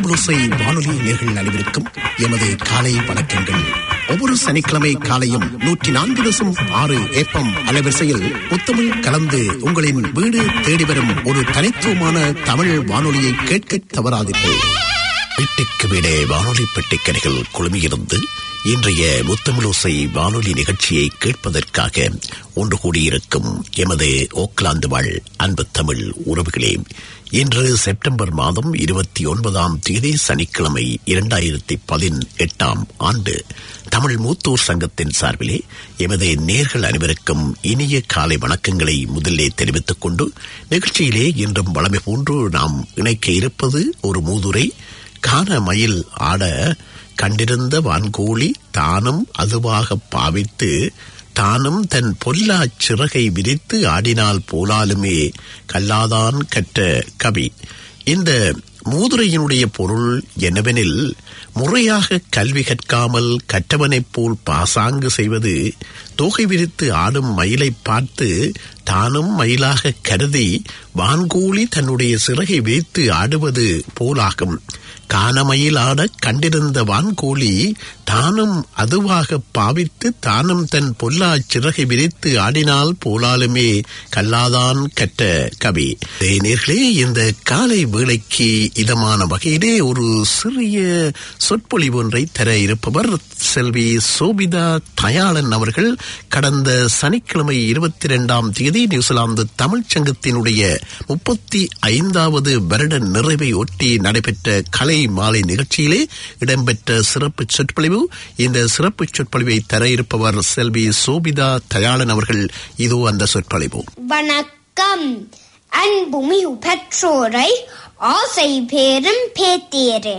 முத்தமிழோசை வானொலி நேர்கள் அனைவருக்கும் எமது காலை வணக்கங்கள் ஒவ்வொரு சனிக்கிழமை காலையும் நூற்றி நான்கு தசம் ஆறு ஏப்பம் அலைவரிசையில் முத்தமிழ் கலந்து உங்களின் வீடு தேடி வரும் ஒரு தனித்துவமான தமிழ் வானொலியை கேட்க தவறாதீர்கள் வீட்டுக்கு வீடே வானொலி பெட்டிக்கடைகள் குழுமியிருந்து இன்றைய முத்தமிழோசை வானொலி நிகழ்ச்சியை கேட்பதற்காக ஒன்று கூடியிருக்கும் எமது ஓக்லாந்து வாழ் அன்பு தமிழ் உறவுகளே இன்று செப்டம்பர் மாதம் இருபத்தி ஒன்பதாம் தேதி சனிக்கிழமை இரண்டாயிரத்தி பதினெட்டாம் ஆண்டு தமிழ் மூத்தோர் சங்கத்தின் சார்பிலே எமது நேர்கள் அனைவருக்கும் இனிய காலை வணக்கங்களை முதலிலே தெரிவித்துக் கொண்டு நிகழ்ச்சியிலே இன்றும் வளமை போன்று நாம் இணைக்க இருப்பது ஒரு மூதுரை காண மயில் ஆட கண்டிருந்த வான்கோழி தானும் அதுவாக பாவித்து தானும் தன் பொல்லா சிறகை விரித்து ஆடினால் போலாலுமே கல்லாதான் கற்ற கவி இந்த மூதுரையினுடைய பொருள் என்னவெனில் முறையாக கல்வி கற்காமல் கற்றவனைப் போல் பாசாங்கு செய்வது தோகை விரித்து ஆடும் மயிலை பார்த்து தானும் மயிலாக கருதி வான்கூலி தன்னுடைய சிறகை விரித்து ஆடுவது போலாகும் காணமயில் ஆட கண்டிருந்த வான்கோழி தானும் அதுவாக பாவித்து தானும் தன் பொல்லா சிறகை விரித்து ஆடினால் போலாலுமே கல்லாதான் கற்ற கவி நேர்களே இந்த காலை வேளைக்கு இதமான வகையிலே ஒரு சிறிய சொற்பொழிவு ஒன்றை தர இருப்பவர் செல்வி சோபிதா தயாளன் அவர்கள் கடந்த சனிக்கிழமை இருபத்தி இரண்டாம் தேதி நியூசிலாந்து தமிழ்ச் சங்கத்தினுடைய முப்பத்தி ஐந்தாவது வருட நிறைவை ஒட்டி நடைபெற்ற கலை மாலை நிகழ்ச்சியிலே இடம்பெற்ற சிறப்பு சொற்பொழிவு இந்த சிறப்பு சொற்பொழிவை தர இருப்பவர் செல்வி சோபிதா தயாளன் அவர்கள் இதோ அந்த சொற்பொழிவு வணக்கம் அன்புமிகு பெற்றோரை ஆசை பேரும் பேத்தியரே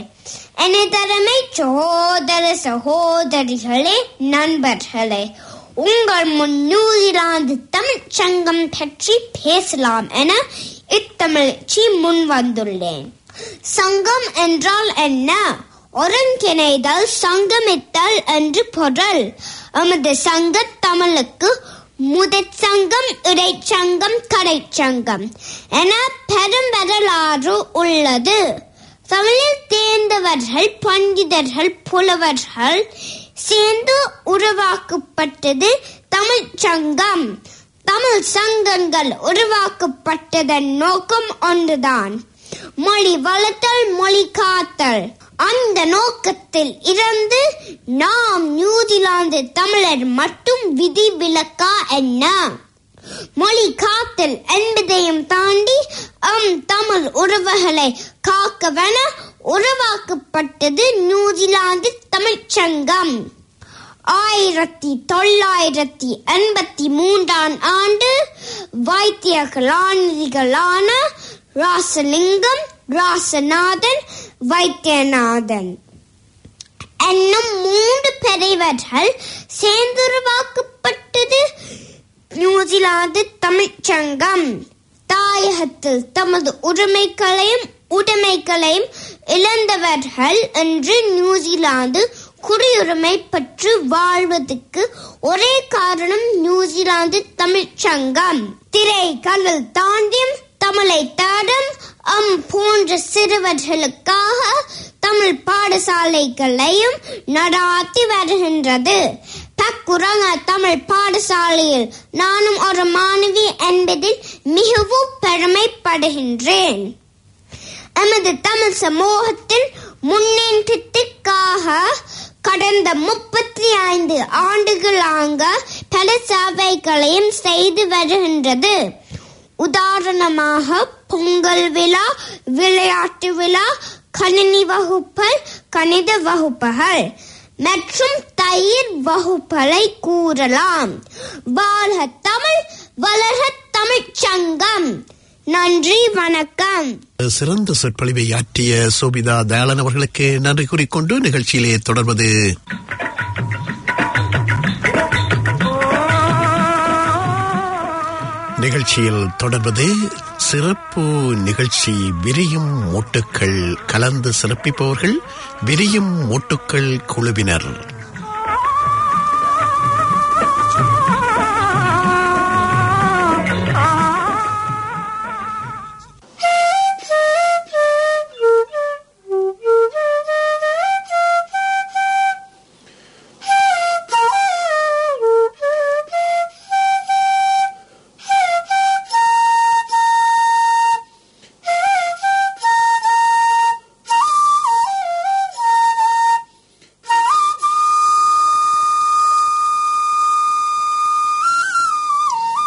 எனதரமை சகோதர சகோதரிகளே நண்பர்களே உங்கள் முன் நியூசிலாந்து தமிழ்ச் சங்கம் பற்றி பேசலாம் என இத்தமிழ்ச்சி முன் வந்துள்ளேன் சங்கம் என்றால் என்ன ஒருங்கிணைதல் சங்கமித்தல் என்று பொருள் எமது சங்க தமிழுக்கு முதற் சங்கம் இடைச்சங்கம் கடைச்சங்கம் என பெரும் வரலாறு உள்ளது தமிழில் தேர்ந்தவர்கள் பண்டிதர்கள் புலவர்கள் சேர்ந்து உருவாக்கப்பட்டது தமிழ் சங்கம் தமிழ் சங்கங்கள் உருவாக்கப்பட்டதன் நோக்கம் ஒன்றுதான் மொழி வளர்த்தல் மொழி காத்தல் அந்த நோக்கத்தில் இருந்து நாம் நியூசிலாந்து தமிழர் மட்டும் விதி விலக்கா என்ன மொழி காத்தல் என்பதையும் தாண்டி அம் தமிழ் உறவுகளை காக்கவென உருவாக்கப்பட்டது நியூசிலாந்து தமிழ்ச்சங்கம் ஆயிரத்தி தொள்ளாயிரத்தி எண்பத்தி மூன்றாம் ஆண்டு வைத்தியர்களான ராசலிங்கம் ராசநாதன் வைத்தியநாதன் என்னும் மூன்று பெரியவர்கள் சேர்ந்துருவாக்கப்பட்டது நியூசிலாந்து தமிழ்ச்சங்கம் தாயகத்தில் தமது உரிமைகளையும் உடைமைகளையும் இழந்தவர்கள் என்று நியூசிலாந்து குடியுரிமை பெற்று வாழ்வதற்கு ஒரே காரணம் நியூசிலாந்து தமிழ்ச்சங்கம் திரை கடல் தாண்டியும் தமிழை தாடும் அம் போன்ற சிறுவர்களுக்காக தமிழ் பாடசாலைகளையும் நடாத்தி வருகின்றது தக்குரங்க தமிழ் பாடசாலையில் நானும் ஒரு மாணவி என்பதில் மிகவும் பெருமைப்படுகின்றேன் எமது தமிழ் சமூகத்தின் முன்னேற்றத்திற்காக கடந்த முப்பத்தி ஐந்து ஆண்டுகளாக பல சேவைகளையும் செய்து வருகின்றது உதாரணமாக பொங்கல் விழா விளையாட்டு விழா கணினி வகுப்புகள் கணித வகுப்புகள் மற்றும் தயிர் வகுப்புகளை கூறலாம் வாழ்க தமிழ் வளர்க தமிழ்ச் சங்கம் நன்றி வணக்கம் சிறந்த சொற்பொழிவை ஆற்றிய சோபிதா தயாளன் அவர்களுக்கு நன்றி கூறிக்கொண்டு நிகழ்ச்சியிலே தொடர்வது நிகழ்ச்சியில் தொடர்வது சிறப்பு நிகழ்ச்சி விரியும் மூட்டுக்கள் கலந்து சிறப்பிப்பவர்கள் விரியும் மூட்டுக்கள் குழுவினர்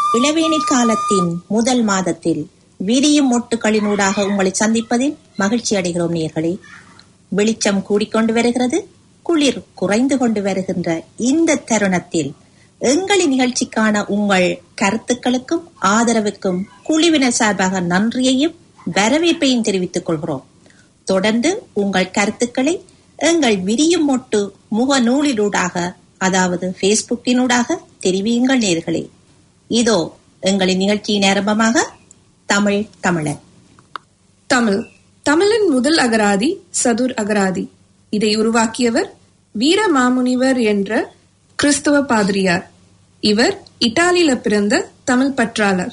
இளவேனிற் காலத்தின் முதல் மாதத்தில் விரியும் மொட்டுகளினூடாக உங்களை சந்திப்பதில் மகிழ்ச்சி அடைகிறோம் நேர்களே வெளிச்சம் கூடிக்கொண்டு வருகிறது குளிர் குறைந்து கொண்டு வருகின்ற இந்த தருணத்தில் எங்களின் நிகழ்ச்சிக்கான உங்கள் கருத்துக்களுக்கும் ஆதரவுக்கும் குழுவினர் சார்பாக நன்றியையும் வரவேற்பையும் தெரிவித்துக் கொள்கிறோம் தொடர்ந்து உங்கள் கருத்துக்களை எங்கள் விரியும் மொட்டு முகநூலிலூடாக அதாவது பேஸ்புக்கினூடாக தெரிவியுங்கள் நேர்களே இதோ எங்களின் நிகழ்ச்சியின் ஆரம்பமாக தமிழ் தமிழன் தமிழ் தமிழின் முதல் அகராதி சதுர் அகராதி இதை உருவாக்கியவர் வீர மாமுனிவர் என்ற கிறிஸ்தவ பாதிரியார் இவர் இத்தாலியில பிறந்த தமிழ் பற்றாளர்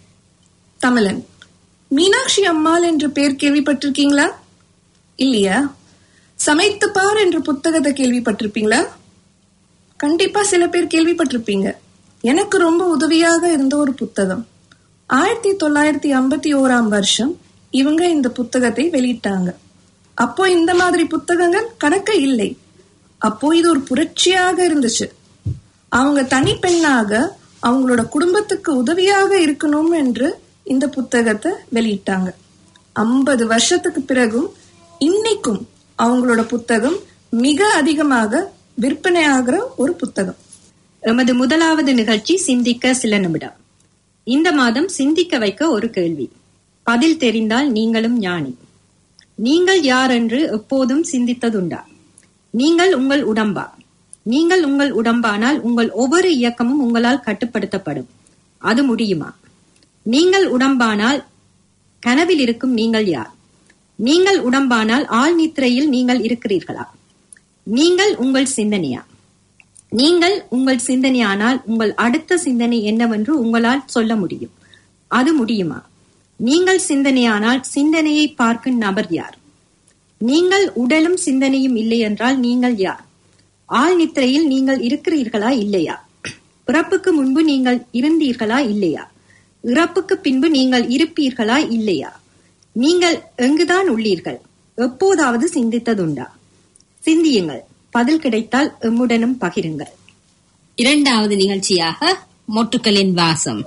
தமிழன் மீனாட்சி அம்மாள் என்ற பெயர் கேள்விப்பட்டிருக்கீங்களா இல்லையா சமைத்து பார் என்ற புத்தகத்தை கேள்விப்பட்டிருப்பீங்களா கண்டிப்பா சில பேர் கேள்விப்பட்டிருப்பீங்க எனக்கு ரொம்ப உதவியாக இருந்த ஒரு புத்தகம் ஆயிரத்தி தொள்ளாயிரத்தி ஐம்பத்தி ஓராம் வருஷம் இவங்க இந்த புத்தகத்தை வெளியிட்டாங்க அப்போ இந்த மாதிரி புத்தகங்கள் கணக்க இல்லை அப்போ இது ஒரு புரட்சியாக இருந்துச்சு அவங்க தனி பெண்ணாக அவங்களோட குடும்பத்துக்கு உதவியாக இருக்கணும் என்று இந்த புத்தகத்தை வெளியிட்டாங்க ஐம்பது வருஷத்துக்கு பிறகும் இன்னைக்கும் அவங்களோட புத்தகம் மிக அதிகமாக விற்பனையாகிற ஒரு புத்தகம் எமது முதலாவது நிகழ்ச்சி சிந்திக்க சில நிமிடம் இந்த மாதம் சிந்திக்க வைக்க ஒரு கேள்வி பதில் தெரிந்தால் நீங்களும் ஞானி நீங்கள் யார் என்று எப்போதும் சிந்தித்ததுண்டா நீங்கள் உங்கள் உடம்பா நீங்கள் உங்கள் உடம்பானால் உங்கள் ஒவ்வொரு இயக்கமும் உங்களால் கட்டுப்படுத்தப்படும் அது முடியுமா நீங்கள் உடம்பானால் கனவில் இருக்கும் நீங்கள் யார் நீங்கள் உடம்பானால் ஆள் நித்திரையில் நீங்கள் இருக்கிறீர்களா நீங்கள் உங்கள் சிந்தனையா நீங்கள் உங்கள் சிந்தனையானால் உங்கள் அடுத்த சிந்தனை என்னவென்று உங்களால் சொல்ல முடியும் அது முடியுமா நீங்கள் சிந்தனையானால் சிந்தனையை பார்க்கும் நபர் யார் நீங்கள் உடலும் சிந்தனையும் இல்லை என்றால் நீங்கள் யார் ஆள் நித்திரையில் நீங்கள் இருக்கிறீர்களா இல்லையா பிறப்புக்கு முன்பு நீங்கள் இருந்தீர்களா இல்லையா இறப்புக்கு பின்பு நீங்கள் இருப்பீர்களா இல்லையா நீங்கள் எங்குதான் உள்ளீர்கள் எப்போதாவது சிந்தித்ததுண்டா சிந்தியுங்கள் பதில் கிடைத்தால் எம்முடனும் பகிருங்கள் இரண்டாவது நிகழ்ச்சியாக மொட்டுக்களின் வாசம்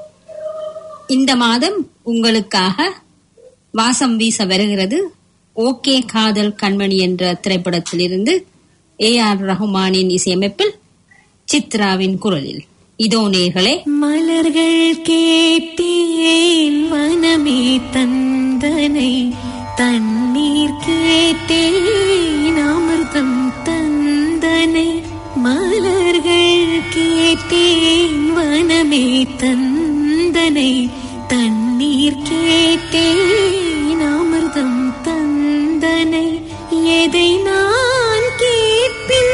இந்த மாதம் உங்களுக்காக வாசம் வீச வருகிறது ஓகே காதல் கண்மணி என்ற திரைப்படத்திலிருந்து ஏ ஆர் ரஹ்மானின் இசையமைப்பில் சித்ராவின் குரலில் இதோ நேர்களே மலர்கள் கேட்டேன் வனமே தந்தனை தண்ணீர் கேட்டேன் அமிர்தம் தந்தனை மலர்கள் கேட்டேன் வனமே தந்தனை தண்ணீர் கேட்டேன் அமிர்தம் தந்தனை எதை நான் கேட்பின்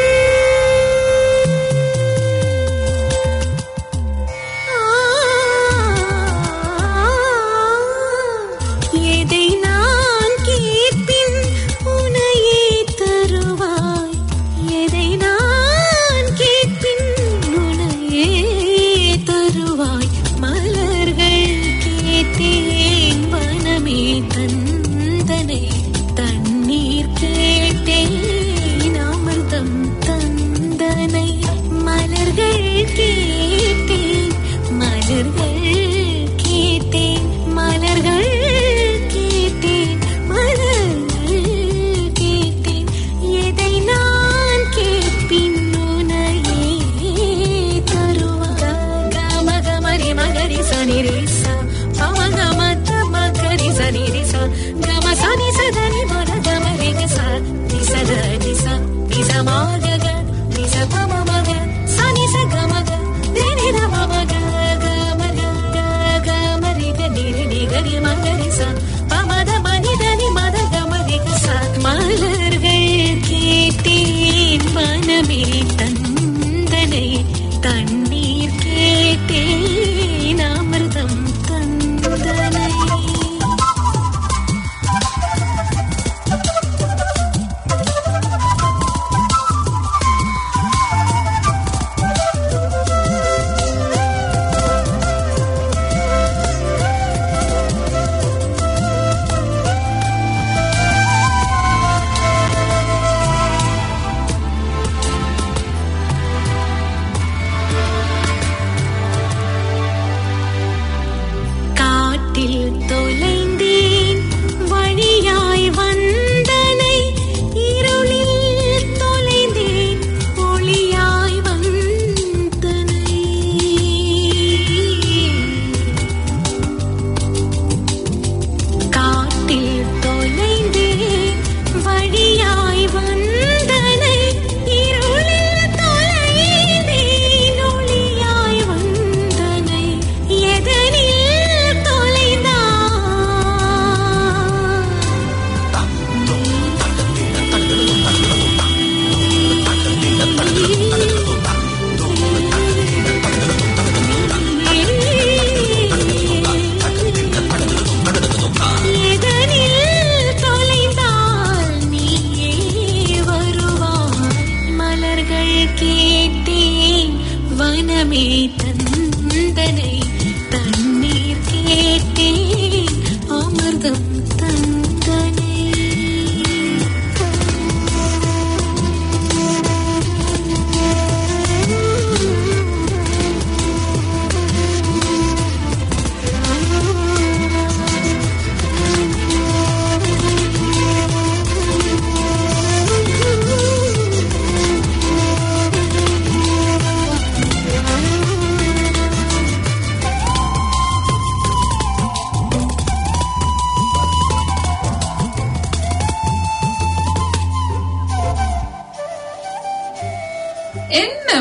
எதை நான் கேட்பின் உனையே தருவாய் எதை நான் கேட்பின் உனையே தருவாய் மலர்கள் கேட்டேன் வனமே தந்தனை தண்ணீர் கேட்டேன் அமிர்தம் தந்தனை மலர்கள் கேட்டேன் மலர்கள் கேட்டேன் மலர்கள் கேட்டேன் மலர்கள் கேட்டேன் எதை நான் கேட்பின் உனையே தருவாய் கம கமரி மகரி சனி ரேசா பம கம தம கரி சனி ரேசா கம சனி சதனி மன கமரி கசா நிசத நிச நிச மாக நிச பம மக சனி ச கம க நினி த மம க கம க கமரி க நிரி நி கரி மகரி ச பம த மனி த நி மத கமரி கச மலர்கள் கேட்டேன் மனமே தந்தனை தண்ணீர் கேட்டேன் அமிர்தம் தந்தனை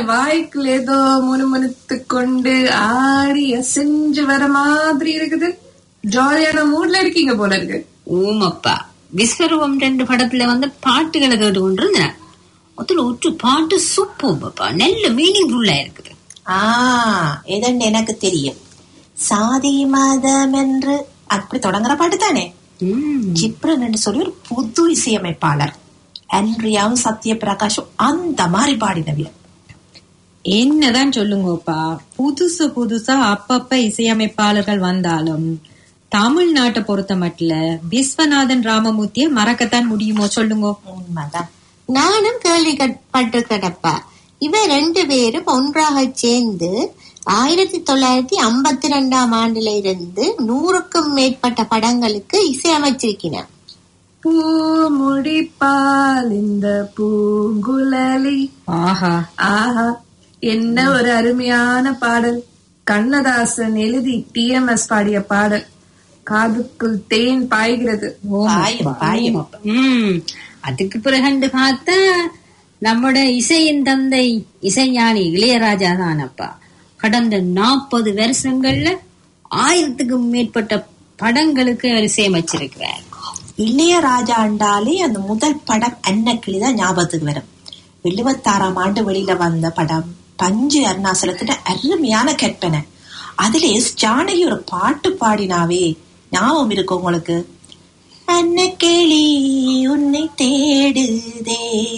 வாய்க்குள்ள ஏதோ முணுமுணுத்து கொண்டு ஆடி அசைஞ்சு வர மாதிரி இருக்குது ஜாலியான மூட்ல இருக்கீங்க போல இருக்கு ஓமப்பா விஸ்வரூபம் ரெண்டு படத்துல வந்து பாட்டுகளை கேட்டு கொண்டிருந்தேன் அதுல ஒற்று பாட்டு சூப்பர்ப்பா நல்ல மீனிங்ஃபுல்லா இருக்குது ஆ எதன்னு எனக்கு தெரியும் சாதி மதம் என்று அப்படி தொடங்குற பாட்டு தானே ஜிப்ரன் என்று சொல்லி ஒரு புது இசையமைப்பாளர் ஆண்ட்ரியாவும் சத்யபிரகாஷும் அந்த மாதிரி பாடினவிய என்னதான் சொல்லுங்கப்பா புதுசு புதுசா அப்பப்ப இசையமைப்பாளர்கள் வந்தாலும் தமிழ்நாட்டை பொறுத்த மட்டும் விஸ்வநாதன் ராமமூர்த்திய மறக்கத்தான் முடியுமோ சொல்லுங்க உண்மைதான் நானும் கேள்விப்பட்டிருக்கிறப்பா இவ ரெண்டு பேரும் ஒன்றாக சேர்ந்து ஆயிரத்தி தொள்ளாயிரத்தி ஐம்பத்தி ரெண்டாம் ஆண்டுல இருந்து நூறுக்கும் மேற்பட்ட படங்களுக்கு இசையமைச்சிருக்கிறார் பூ முடிப்பால் இந்த பூங்குழலி ஆஹா ஆஹா என்ன ஒரு அருமையான பாடல் கண்ணதாசன் எழுதி டிஎம்எஸ் பாடிய பாடல் காதுக்குள் தேன் பாய்கிறது பாயும் பாயும் ம் அதுக்கு பிறகு பார்த்தா நம்மோட இசையின் தந்தை இசைஞானி இளையராஜா தானப்பா கடந்த நாற்பது வருஷங்கள்ல ஆயிரத்துக்கும் மேற்பட்ட படங்களுக்கு அவர் இசையமைச்சிருக்கிறார் இளையராஜா அண்டாலே அந்த முதல் படம் அன்னக்கிளி தான் ஞாபகத்துக்கு வரும் எழுபத்தாறாம் ஆண்டு வெளியில வந்த படம் பஞ்சு அருணாசலத்துல அருமையான கற்பனை அதுல எஸ் ஜானகி ஒரு பாட்டு பாடினாவே ஞாபகம் இருக்கு உங்களுக்கு அன்னக்கிளி உன்னை தேடுதே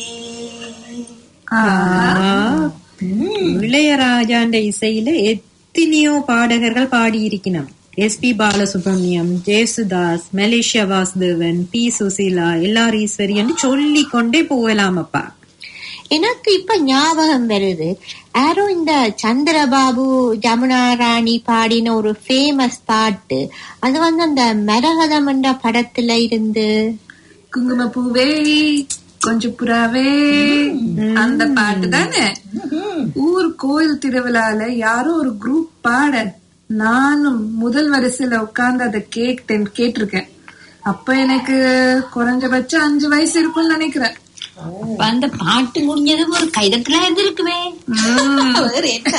இளையராஜாண்ட இசையில எத்தனையோ பாடகர்கள் பாடியிருக்கணும் S P Balasubrahmanyam Yesudas Malaysia Vasudevan P Susheela L R Eswari என்று சொல்லிக் கொண்டே போகலாமப்பா எனக்கு இப்ப ஞாபகம் வருது யாரோ இந்த சந்திரபாபு ஜமுனா ராணி பாடின ஒரு ஃபேமஸ் பாட்டு அது வந்து அந்த மரகதம் என்ற படத்துல இருந்து குங்கும பூவே கொஞ்சம் புறாவே அந்த பாட்டு தானே ஊர் கோயில் திருவிழால யாரோ ஒரு குரூப் பாட நானும் முதல் வரிசையில உட்கார்ந்து அதை கேட்டேன் கேட்டிருக்கேன் அப்ப எனக்கு குறைஞ்சபட்சம் அஞ்சு வயசு இருக்கும்னு நினைக்கிறேன் அப்ப அந்த பாட்டு முடிஞ்சதும் ஒரு கைதத்துல இருந்திருக்குமே வேற என்ன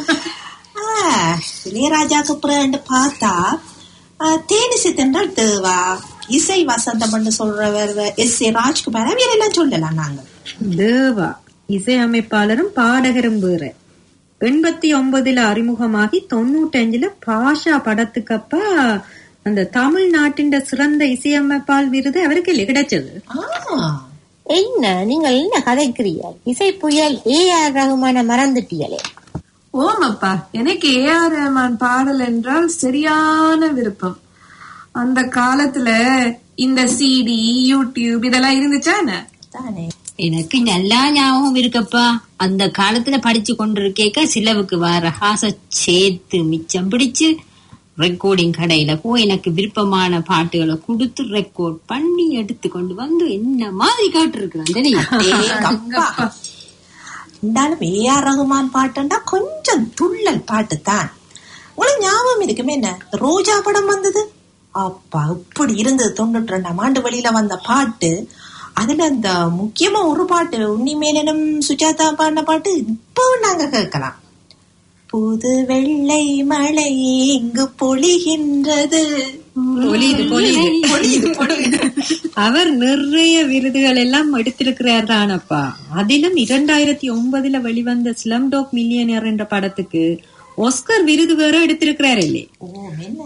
ஆ, இளையராஜாக்கு அப்புறம் பார்த்தா ஆ, தேனிசை தென்றல் தேவா இசை வசந்தம் சொல்றவர் எஸ் ஏ ராஜ்குமார் அவையெல்லாம் சொல்லலாம் நாங்க தேவா இசையமைப்பாளரும் பாடகரும் வேற எண்பத்தி ஒன்பதுல அறிமுகமாகி தொண்ணூற்றஞ்சுல பாஷா படத்துக்கப்ப அந்த தமிழ்நாட்டின் சிறந்த இசையமைப்பால் விருது அவருக்கு கிடைச்சது ஆ, என்ன நீங்கள் என்ன கதைக்கிறீர்கள் இசை புயல் ஏ ஆர் ரகுமான மறந்துட்டீங்களே ஓமப்பா எனக்கு ஏ ஆர் ரஹ்மான் பாடல் என்றால் சரியான விருப்பம் அந்த காலத்துல இந்த சிடி யூடியூப் இதெல்லாம் இருந்துச்சா என்ன தானே எனக்கு நல்லா ஞாபகம் இருக்கப்பா அந்த காலத்துல படிச்சு கொண்டிருக்கேக்க சிலவுக்கு வர காசை சேர்த்து மிச்சம் பிடிச்சு ரெக்கார்டிங் கடையில போய் எனக்கு விருப்பமான பாட்டுகளை கொடுத்து ரெக்கார்ட் பண்ணி எடுத்து கொண்டு வந்து என்ன மாதிரி கேட்டிருக்கிறேன் தெரியும் ஏங்கப்பா. இருந்தாலும் ஏ ஆர் ரகுமான் பாட்டுன்னா கொஞ்சம் துள்ளல் பாட்டு தான் உங்களுக்கு ஞாபகம் இருக்குமே என்ன ரோஜா படம் வந்தது அப்பா இப்படி இருந்தது தொண்ணூற்றி ரெண்டாம் ஆண்டு வெளியில வந்த பாட்டு அதுல அந்த முக்கியமா ஒரு பாட்டு உன்னிமேலனும் சுஜாதா பாடின பாட்டு இப்பவும் நாங்க கேட்கலாம் புது வெள்ளை மழை இங்கு பொழிகின்றது பொழியுது பொழியுது அவர் நிறைய விருதுகள் எல்லாம் எடுத்திருக்கிறார் தானப்பா அதிலும் இரண்டாயிரத்தி ஒன்பதுல வெளிவந்த ஸ்லம்டாக் மில்லியனர் என்ற படத்துக்கு ஒஸ்கர் விருது வேற எடுத்திருக்கிறார் இல்லே ஓ என்ன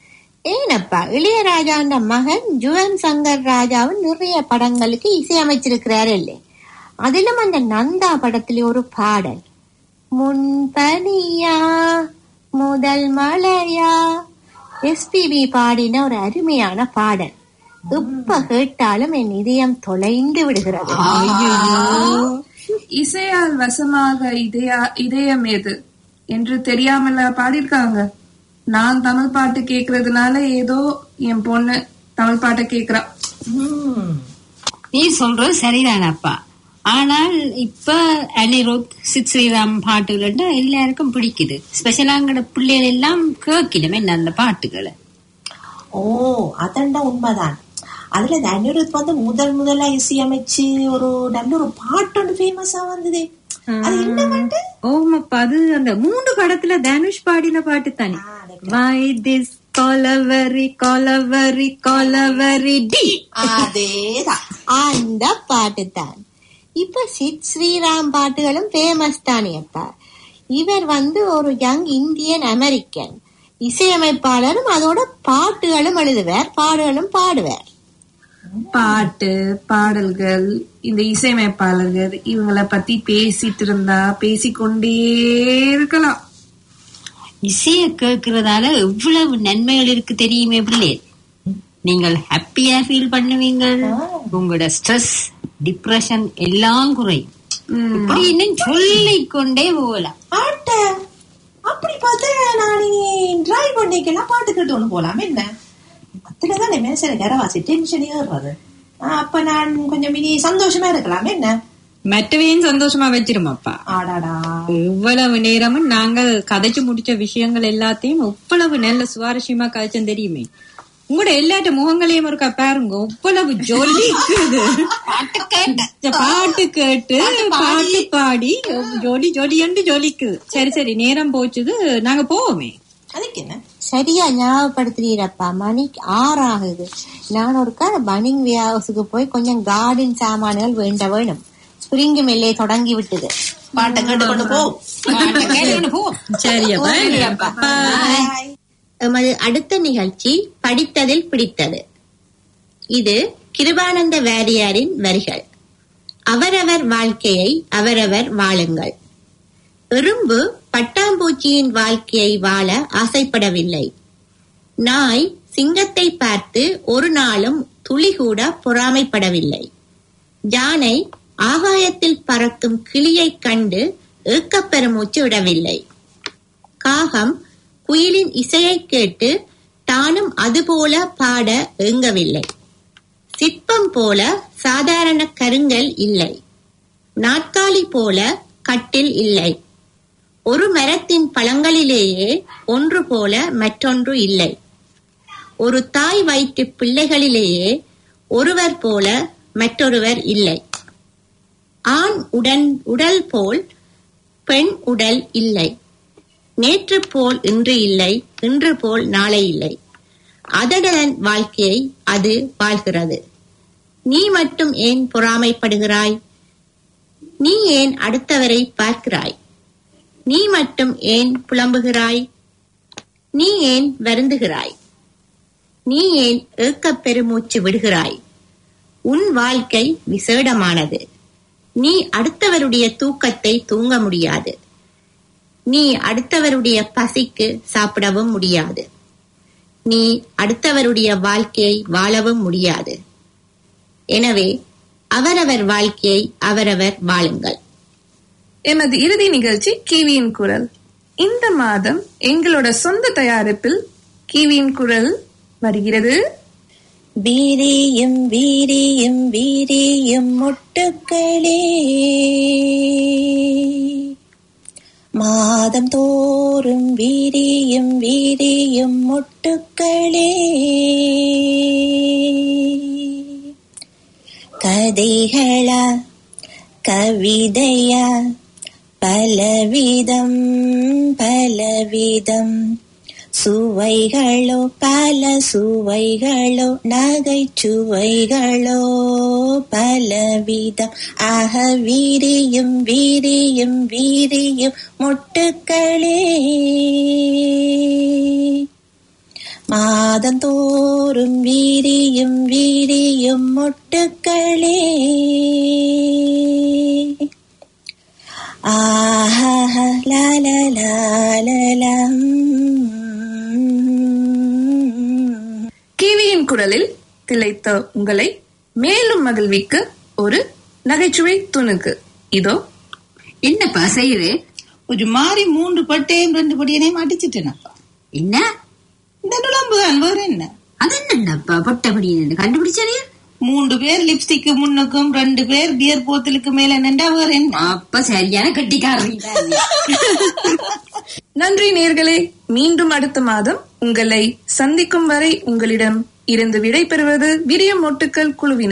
ஏனப்பா இளையராஜாண்ட மகன் ஜுவன் சங்கர் ராஜாவும் நிறைய படங்களுக்கு இசையமைச்சிருக்கிறாரு இல்லை அதிலும் அந்த நந்தா படத்துல ஒரு பாடல் முன்பனியா முதல் மலையா எஸ்பிபி பாடின ஒரு அருமையான பாடல் இப்ப கேட்டாலும் என் இதயம் தொலைந்து விடுகிறது இசையால் வசமாக இதய இதயம் எது என்று தெரியாமல பாடியிருக்காங்க நான் தமிழ் பாட்டு கேக்குறதுனால ஏதோ என் பொண்ணு தமிழ் பாட்டை கேக்குறா ம். நீ சொல்றது சரிதானப்பா ஆனால் இப்ப அனிருத் சித் ஸ்ரீராம் பாட்டுகள்னா எல்லாருக்கும் பிடிக்குது ஸ்பெஷலாங்கட பிள்ளைகள் எல்லாம் கேட்கணும் என்ன அந்த பாட்டுகளை ஓ அதண்டா உண்மைதான் அதுல இந்த அனிருத் வந்து முதல் முதலா இசையமைச்சு ஒரு நல்ல ஒரு பாட்டு ஒன்று ஃபேமஸா வந்தது அது என்ன பாட்டு ஓமப்பா அது அந்த மூன்று படத்துல தனுஷ் பாடின பாட்டு தானே வை திஸ் கொலவரி கொலவரி கொலவரி டி அதேதான் அந்த பாட்டு தான் இப்ப சித் ஸ்ரீராம் பாட்டுகளும் ஃபேமஸ் தானே அப்பா இவர் வந்து ஒரு யங் இந்தியன் அமெரிக்கன் இசையமைப்பாளரும் அதோட பாட்டுகளும் எழுதுவார் பாடுகளும் பாடுவார் பாட்டு பாடல்கள் இந்த இசையமைப்பாளர்கள் இவங்கள பத்தி பேசிட்டு இருந்தா பேசிக்கொண்டே இருக்கலாம் இசைய கேட்கறதால எவ்வளவு நன்மைகள் இருக்கு தெரியுமே பிள்ளை நீங்கள் ஹாப்பியா ஃபீல் பண்ணுவீங்க உங்களோட ஸ்ட்ரெஸ் டிப்ரெஷன் எல்லாம் குறையும் இப்படி இன்னும் சொல்லிக் கொண்டே போகலாம் பாட்ட அப்படி பார்த்தா நான் டிரைவ் பண்ணிக்கலாம் பாட்டு கேட்டு ஒண்ணு போலாம் என்ன அதுலதான் என் மேசர கரவாசி டென்ஷன் ஏறுறது ஆ, அப்ப நான் கொஞ்சம் இனி சந்தோஷமா இருக்கலாம் என்ன மற்றவையும் சந்தோஷமா வச்சிருமாப்பா ஆடாடா இவ்வளவு நேரமும் நாங்கள் கதைச்சு முடிச்ச விஷயங்கள் எல்லாத்தையும் எவ்வளவு நல்ல சுவாரஸ்யமா கதைச்சோம் தெரியுமே உங்களோட எல்லாட்ட முகங்களையும் இருக்கா பாருங்க எவ்வளவு ஜொலிக்குது இந்த பாட்டு கேட்டு பாட்டு பாடி ஜொலி ஜொலியண்டு ஜொலிக்குது சரி சரி நேரம் போச்சுது நாங்க போவோமே அதுக்கு என்ன சரியா ஞாபகப்படுத்துறீரப்பா மணி ஆறு ஆகுது நான் ஒருக்கா பனிங் ஹவுஸுக்கு போய் கொஞ்சம் கார்டன் சாமான்கள் வேண்ட வேணும் ஸ்பிரிங் மெல்லே தொடங்கி விட்டது பாட்டை கேட்டு கொண்டு போ சரியப்பா எமது அடுத்த நிகழ்ச்சி படித்ததில் பிடித்தது இது கிருபானந்த வாரியாரின் வரிகள் அவரவர் வாழ்க்கையை அவரவர் வாழுங்கள் எறும்பு பட்டாம்பூச்சியின் வாழ்க்கையை வாழ ஆசைப்படவில்லை நாய் சிங்கத்தை பார்த்து ஒரு நாளும் துளி கூட பொறாமைப்படவில்லை யானை ஆகாயத்தில் பறக்கும் கிளியைக் கண்டு ஏக்கப்பெருமூச்சு விடவில்லை காகம் குயிலின் இசையைக் கேட்டு தானும் அதுபோல பாட ஏங்கவில்லை சிற்பம் போல சாதாரண கருங்கல் இல்லை நாற்காலி போல கட்டில் இல்லை ஒரு மரத்தின் பழங்களிலேயே ஒன்று போல மற்றொன்று இல்லை ஒரு தாய் வயிற்று பிள்ளைகளிலேயே ஒருவர் போல மற்றொருவர் இல்லை ஆண் உடன் உடல் போல் பெண் உடல் இல்லை நேற்று போல் இன்று இல்லை இன்று போல் நாளை இல்லை அதனதன் வாழ்க்கையை அது வாழ்கிறது நீ மட்டும் ஏன் பொறாமைப்படுகிறாய் நீ ஏன் அடுத்தவரை பார்க்கிறாய் நீ மட்டும் ஏன் புலம்புகிறாய் நீ ஏன் வருந்துகிறாய் நீ ஏன் ஏக்கப் பெருமூச்சு விடுகிறாய் உன் வாழ்க்கை விசேடமானது நீ அடுத்தவருடைய தூக்கத்தை தூங்க முடியாது நீ அடுத்தவருடைய பசிக்கு சாப்பிடவும் முடியாது நீ அடுத்தவருடைய வாழ்க்கையை வாழவும் முடியாது எனவே அவரவர் வாழ்க்கையை அவரவர் வாழுங்கள் எமது இறுதி நிகழ்ச்சி கிவியின் குரல் இந்த மாதம் எங்களோட சொந்த தயாரிப்பில் கிவியின் குரல் வருகிறது வீரியும் வீரியும் வீரியும் முட்டுக்களே மாதம் தோறும் வீரியும் வீரியும் முட்டுக்களே கதைகளா கவிதையா பலவிதம் பலவிதம் சுவைகளோ பல சுவைகளோ நகைச்சுவைகளோ பலவிதம் ஆக வீரியும் வீரியும் வீரியும் முட்டுக்களே மாதந்தோறும் வீரியும் வீரியும் முட்டுக்களே ஆஹா லா லா லா லா லா கிவியின் குரலில் திளைத்த உங்களை மேலும் மகிழ்விக்க ஒரு நகைச்சுவை துணுக்கு இதோ என்னப்பா செய்யுது ஒரு மாதிரி மூன்று பட்டையும் ரெண்டு படியனையும் அடிச்சிட்டேனப்பா என்ன இந்த நுழம்பு தான் வேற என்ன அது என்னப்பா பொட்டப்படி கண்டுபிடிச்சது மூன்று பேர் லிப்ஸ்டிக் முன்னுக்கும் ரெண்டு பேர் பியர் போத்தலுக்கு மேல நின்றா வேற என்ன அப்ப சரியான கட்டிக்காரன் நன்றி நேர்களே மீண்டும் அடுத்த மாதம் உங்களை சந்திக்கும் வரை உங்களிடம் இருந்து விடை பெறுவது விரியம் மொட்டுக்கள் குழுவினர்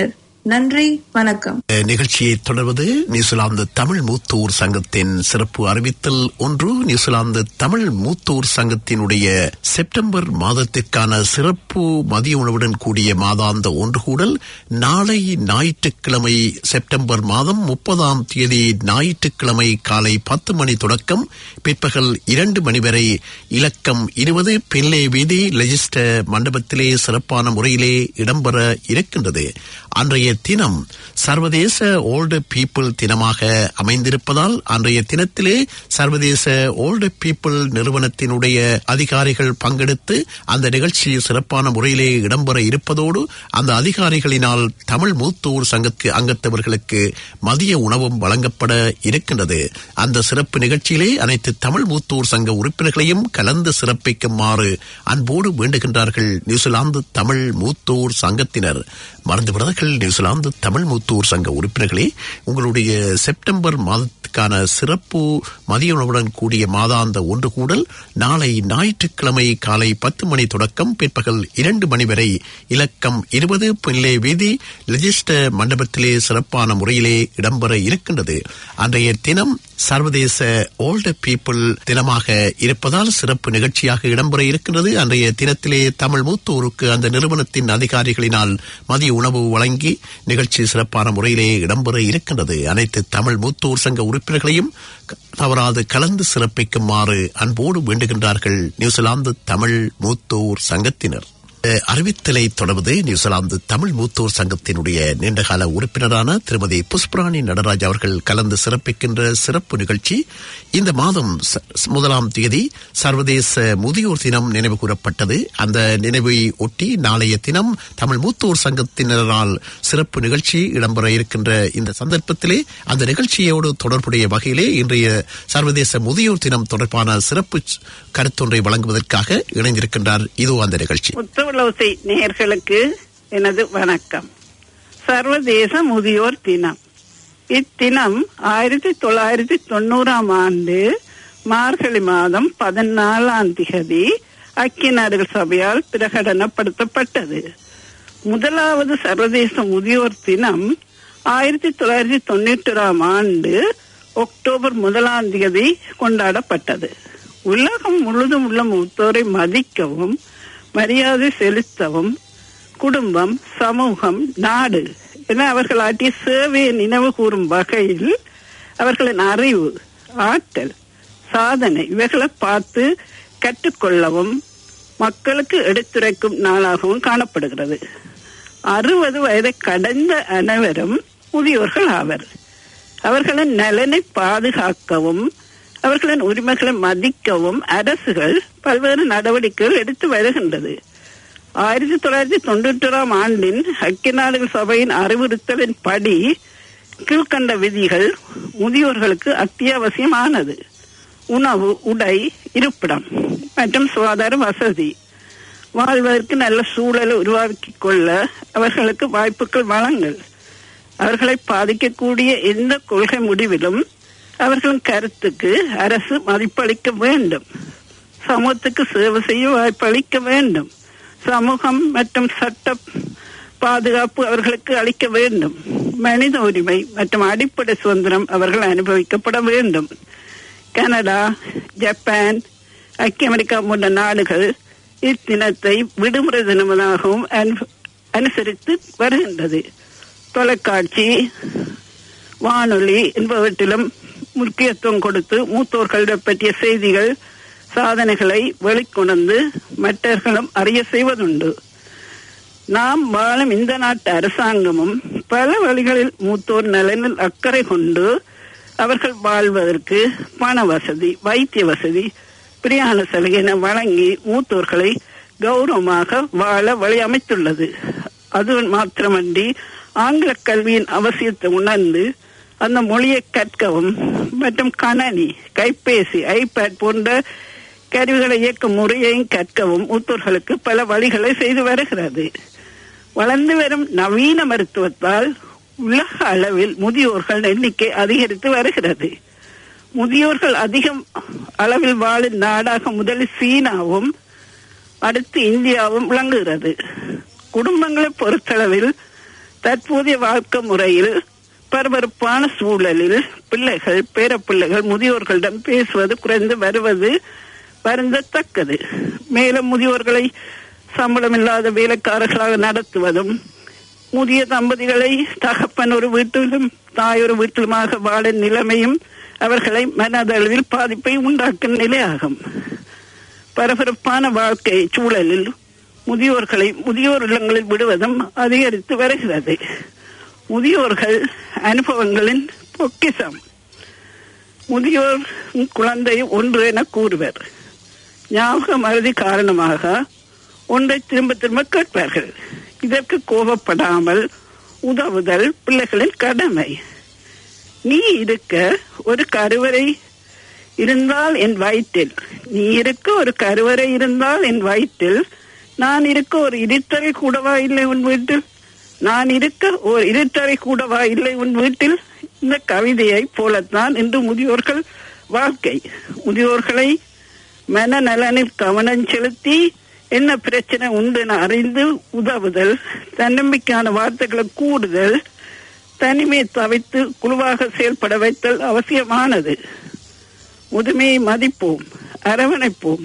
நன்றி வணக்கம் நிகழ்ச்சியை தொடர்வது நியூசிலாந்து தமிழ் மூத்தூர் சங்கத்தின் சிறப்பு அறிவித்தல் ஒன்று நியூசிலாந்து தமிழ் மூத்தூர் சங்கத்தினுடைய செப்டம்பர் மாதத்திற்கான சிறப்பு மதிய உணவுடன் கூடிய மாதாந்த ஒன்று கூடல் நாளை ஞாயிற்றுக்கிழமை செப்டம்பர் மாதம் முப்பதாம் தேதி ஞாயிற்றுக்கிழமை காலை பத்து மணி தொடக்கம் பிற்பகல் இரண்டு மணி வரை இலக்கம் இருபது பிள்ளை வீதி லெஜிஸ்டர் மண்டபத்திலே சிறப்பான முறையிலே இடம்பெற இருக்கின்றது அன்றைய தினம் சர்வதேச ஓல்டு பீப்புள் தினமாக அமைந்திருப்பதால் அன்றைய தினத்திலே சர்வதேச ஓல்டு பீப்புள் நிறுவனத்தினுடைய அதிகாரிகள் பங்கெடுத்து அந்த நிகழ்ச்சி சிறப்பான முறையிலே இடம்பெற இருப்பதோடு அந்த அதிகாரிகளினால் தமிழ் மூத்தூர் சங்கத்து அங்கத்தவர்களுக்கு மதிய உணவும் வழங்கப்பட இருக்கின்றது அந்த சிறப்பு நிகழ்ச்சியிலே அனைத்து தமிழ் மூத்தூர் சங்க உறுப்பினர்களையும் கலந்து சிறப்பிக்குமாறு அன்போடு வேண்டுகின்றார்கள் நியூசிலாந்து தமிழ் மூத்தூர் சங்கத்தினர் மறந்துவிடாதீர்கள் நியூசிலாந்து தமிழ் மூத்தூர் சங்க உறுப்பினர்களே உங்களுடைய செப்டம்பர் மாதத்துக்கான சிறப்பு மதிய உணவுடன் கூடிய மாதாந்த ஒன்று கூடல் நாளை ஞாயிற்றுக்கிழமை காலை பத்து மணி தொடக்கம் பிற்பகல் இரண்டு மணி வரை இலக்கம் இருபது பிள்ளை வீதி லெஜிஸ்டர் மண்டபத்திலே சிறப்பான முறையிலே இடம்பெற இருக்கின்றது அன்றைய தினம் சர்வதேச ஓல்டு பீப்புள் தினமாக இருப்பதால் சிறப்பு நிகழ்ச்சியாக இடம்பெற இருக்கின்றது அன்றைய தினத்திலே தமிழ் மூத்தோருக்கு அந்த நிறுவனத்தின் அதிகாரிகளினால் மதிய உணவு வழங்கி நிகழ்ச்சி சிறப்பான முறையிலே இடம்பெற இருக்கின்றது அனைத்து தமிழ் மூத்தோர் சங்க உறுப்பினர்களையும் தவறாது கலந்து சிறப்பிக்குமாறு அன்போடு வேண்டுகின்றார்கள் நியூசிலாந்து தமிழ் மூத்தோர் சங்கத்தினர் அறிவித்தலை தொடர்வது நியூசிலாந்து தமிழ் மூத்தோர் சங்கத்தினுடைய நீண்டகால உறுப்பினரான திருமதி புஷ்பராணி நடராஜ் அவர்கள் கலந்து சிறப்பிக்கின்ற சிறப்பு நிகழ்ச்சி இந்த மாதம் முதலாம் தேதி சர்வதேச முதியோர் தினம் நினைவு கூறப்பட்டது அந்த நினைவை ஒட்டி நாளைய தினம் தமிழ் மூத்தோர் சங்கத்தினரால் சிறப்பு நிகழ்ச்சி இடம்பெற இருக்கின்ற இந்த சந்தர்ப்பத்திலே அந்த நிகழ்ச்சியோடு தொடர்புடைய வகையிலே இன்றைய சர்வதேச முதியோர் தினம் தொடர்பான சிறப்பு கருத்தொன்றை வழங்குவதற்காக இணைந்திருக்கின்றார் இதோ அந்த நிகழ்ச்சி முத்தவலோசை நேயர்களுக்கு எனது வணக்கம் சர்வதேச முதியோர் தினம் இத்தினம் ஆயிரத்தி தொள்ளாயிரத்தி தொண்ணூறாம் ஆண்டு மார்கழி மாதம் பதினாலாம் திகதி ஐக்கிய நாடுகள் சபையால் பிரகடனப்படுத்தப்பட்டது முதலாவது சர்வதேச முதியோர் தினம் ஆயிரத்தி தொள்ளாயிரத்தி தொண்ணூற்றாம் ஆண்டு அக்டோபர் முதலாம் தேதி கொண்டாடப்பட்டது உலகம் முழுதும் உள்ள மூத்தோரை மதிக்கவும் மரியாதை செலுத்தவும் குடும்பம் சமூகம் நாடு என அவர்கள் ஆற்றிய சேவையை நினைவு கூறும் வகையில் அவர்களின் அறிவு ஆற்றல் சாதனை இவைகளை பார்த்து கற்றுக்கொள்ளவும் மக்களுக்கு எடுத்துரைக்கும் நாளாகவும் காணப்படுகிறது அறுபது வயதை கடந்த அனைவரும் முதியோர்கள் ஆவர் அவர்களின் நலனை பாதுகாக்கவும் அவர்களின் உரிமைகளை மதிக்கவும் அரசுகள் பல்வேறு நடவடிக்கைகள் எடுத்து வருகின்றது ஆயிரத்தி தொள்ளாயிரத்தி தொண்ணூற்றாம் ஆண்டின் ஐக்கிய நாடுகள் சபையின் அறிவுறுத்தலின் படி கீழ்கண்ட விதிகள் முதியோர்களுக்கு அத்தியாவசியமானது உணவு உடை இருப்பிடம் மற்றும் சுகாதார வசதி வாழ்வதற்கு நல்ல சூழலை உருவாக்கி கொள்ள அவர்களுக்கு வாய்ப்புகள் வழங்கல் அவர்களை பாதிக்கக்கூடிய எந்த கொள்கை முடிவிலும் அவர்களின் கருத்துக்கு அரசு மதிப்பளிக்க வேண்டும் சமூகத்துக்கு சேவை செய்ய வாய்ப்பளிக்க வேண்டும் சமூகம் மற்றும் சட்ட பாதுகாப்பு அவர்களுக்கு அளிக்க வேண்டும் மனித உரிமை மற்றும் அடிப்படை சுதந்திரம் அவர்கள் அனுபவிக்கப்பட வேண்டும் கனடா ஜப்பான் ஐக்கிய அமெரிக்கா போன்ற நாடுகள் இத்தினத்தை விடுமுறை தினமாகவும் அனுசரித்து வருகின்றது தொலைக்காட்சி வானொலி என்பவற்றிலும் முக்கியத்துவம் கொடுத்து மூத்தோர்களிடம் பற்றிய செய்திகள் சாதனைகளை வெளிக்கொணர்ந்து மற்றவர்களும் அறிய செய்வதுண்டு நாம் வாழும் இந்த நாட்டு அரசாங்கமும் பல வழிகளில் மூத்தோர் நலனில் அக்கறை கொண்டு அவர்கள் வாழ்வதற்கு பண வசதி வைத்திய வசதி பிரியாண சலுகை என வழங்கி மூத்தோர்களை கௌரவமாக வாழ வழி அமைத்துள்ளது அது மாத்திரமன்றி ஆங்கில கல்வியின் அவசியத்தை உணர்ந்து அந்த மொழியை கற்கவும் மற்றும் கணனி கைபேசி ஐபேட் போன்ற கருவிகளை இயக்கும் முறையையும் கற்கவும் மூத்தோர்களுக்கு பல வழிகளை செய்து வருகிறது வளர்ந்து வரும் நவீன மருத்துவத்தால் உலக அளவில் முதியோர்கள் எண்ணிக்கை அதிகரித்து வருகிறது முதியோர்கள் அதிகம் அளவில் வாழும் நாடாக முதலில் சீனாவும் அடுத்து இந்தியாவும் விளங்குகிறது குடும்பங்களை பொறுத்தளவில் தற்போதைய வாழ்க்கை முறையில் பரபரப்பான சூழலில் பிள்ளைகள் பேரப்பிள்ளைகள் முதியோர்களிடம் பேசுவது குறைந்து வருவது வருந்தத்தக்கது மேலும் முதியோர்களை சம்பளமில்லாத வேலைக்காரர்களாக நடத்துவதும் முதிய தம்பதிகளை தகப்பன் ஒரு வீட்டிலும் தாய் ஒரு வீட்டிலுமாக வாழும் நிலைமையும் அவர்களை மனதளவில் பாதிப்பை உண்டாக்கும் நிலையாகும் பரபரப்பான வாழ்க்கை சூழலில் முதியோர்களை முதியோர் இல்லங்களில் விடுவதும் அதிகரித்து வருகிறது முதியோர்கள் அனுபவங்களின் பொக்கிசம் முதியோர் குழந்தை ஒன்று என கூறுவர் ஞாபக மருதி காரணமாக ஒன்றை திரும்ப திரும்ப கேட்பார்கள் இதற்கு கோபப்படாமல் உதவுதல் பிள்ளைகளின் கடமை நீ இருக்க ஒரு கருவறை இருந்தால் என் வயிற்றில் நீ இருக்க ஒரு கருவறை இருந்தால் என் வயிற்றில் நான் இருக்க ஒரு இருட்டறை கூடவா இல்லை உன் வீட்டில் நான் இருக்க ஒரு இருட்டறை கூடவா இல்லை உன் வீட்டில் இந்த கவிதையை போலத்தான் இன்று முதியோர்கள் வாழ்க்கை முதியோர்களை மனநலனில் கவனம் செலுத்தி என்ன பிரச்சனை உண்டு என அறிந்து உதவுதல் தன்னம்பிக்கையான வார்த்தைகளை கூடுதல் தனிமையை தவித்து குழுவாக செயல்பட வைத்தல் அவசியமானது முதுமையை மதிப்போம் அரவணைப்போம்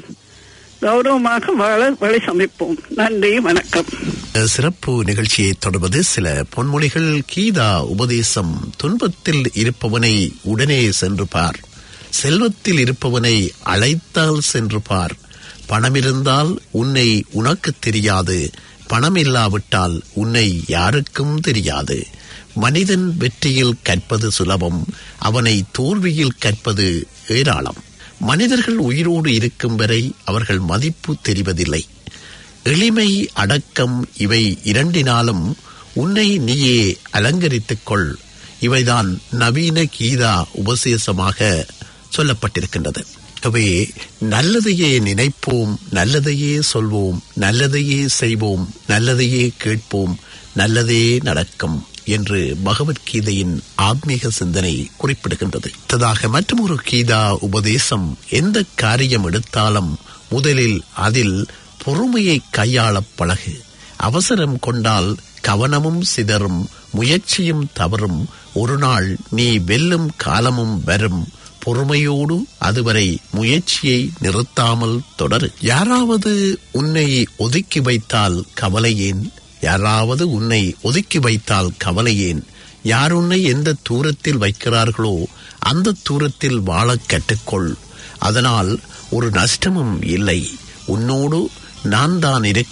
கௌரவமாக வாழ வழி சமைப்போம் நன்றி வணக்கம் சிறப்பு நிகழ்ச்சியை தொடர்வது சில பொன்மொழிகள் கீதா உபதேசம் துன்பத்தில் இருப்பவனை உடனே சென்று பார் செல்வத்தில் இருப்பவனை அழைத்தால் சென்று பார் பணம் இருந்தால் உன்னை உனக்கு தெரியாது பணம் இல்லாவிட்டால் உன்னை யாருக்கும் தெரியாது மனிதன் வெற்றியில் கற்பது சுலபம் அவனை தோல்வியில் கற்பது ஏராளம் மனிதர்கள் உயிரோடு இருக்கும் வரை அவர்கள் மதிப்பு தெரிவதில்லை எளிமை அடக்கம் இவை இரண்டினாலும் உன்னை நீயே அலங்கரித்துக் கொள் இவைதான் நவீன கீதா உபசேசமாக சொல்லப்பட்டிருக்கின்றது ஆகவே நல்லதையே நினைப்போம் நல்லதையே சொல்வோம் நல்லதையே செய்வோம் நல்லதையே கேட்போம் நல்லதே நடக்கும் என்று பகவத்கீதையின் ஆத்மீக சிந்தனை குறிப்பிடுகின்றது அடுத்ததாக மற்றொரு கீதா உபதேசம் எந்த காரியம் எடுத்தாலும் முதலில் அதில் பொறுமையை கையாளப் பழகு அவசரம் கொண்டால் கவனமும் சிதறும் முயற்சியும் தவறும் ஒரு நாள் நீ வெல்லும் காலமும் வரும் பொறுமையோடு அதுவரை முயற்சியை நிறுத்தாமல் தொடரு யாராவது உன்னை ஒதுக்கி வைத்தால் கவலையேன் யாராவது உன்னை ஒதுக்கி வைத்தால் கவலையேன் யார் உன்னை எந்த தூரத்தில் வைக்கிறார்களோ அந்த தூரத்தில் வாழக் கற்றுக்கொள் அதனால் ஒரு நஷ்டமும் இல்லை உன்னோடு நான் தான் இருக்க